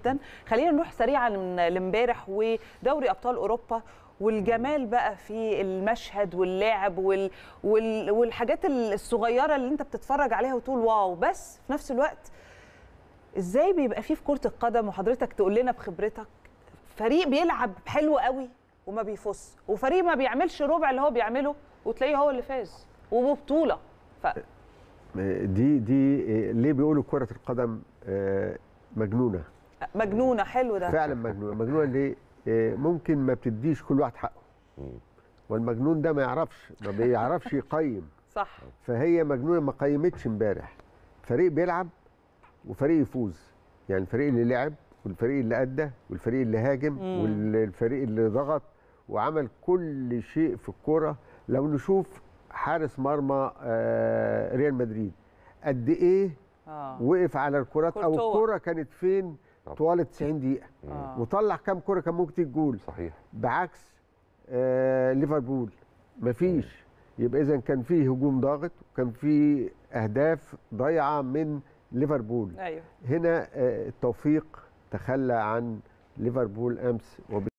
جدا خلينا نروح سريعا لامبارح ودوري ابطال اوروبا والجمال بقى في المشهد واللعب وال... وال... والحاجات الصغيره اللي انت بتتفرج عليها وتقول واو بس في نفس الوقت ازاي بيبقى فيه في كره القدم وحضرتك تقول لنا بخبرتك فريق بيلعب حلو قوي وما بيفوز وفريق ما بيعملش ربع اللي هو بيعمله وتلاقيه هو اللي فاز وببطوله ف... دي دي ليه بيقولوا كره القدم مجنونه مجنونه حلو ده فعلا مجنونه مجنونه ليه ممكن ما بتديش كل واحد حقه والمجنون ده ما يعرفش ما بيعرفش يقيم صح فهي مجنونه ما قيمتش امبارح فريق بيلعب وفريق يفوز يعني الفريق اللي لعب والفريق اللي ادى والفريق اللي هاجم مم. والفريق اللي ضغط وعمل كل شيء في الكوره لو نشوف حارس مرمى ريال مدريد قد ايه آه. وقف على الكرات او الكره كانت فين طوال 90 دقيقه آه. وطلع كام كره كان ممكن تجول صحيح بعكس آه ليفربول مفيش يبقى اذا كان فيه هجوم ضاغط وكان فيه اهداف ضايعه من ليفربول أيوه. هنا آه التوفيق تخلى عن ليفربول امس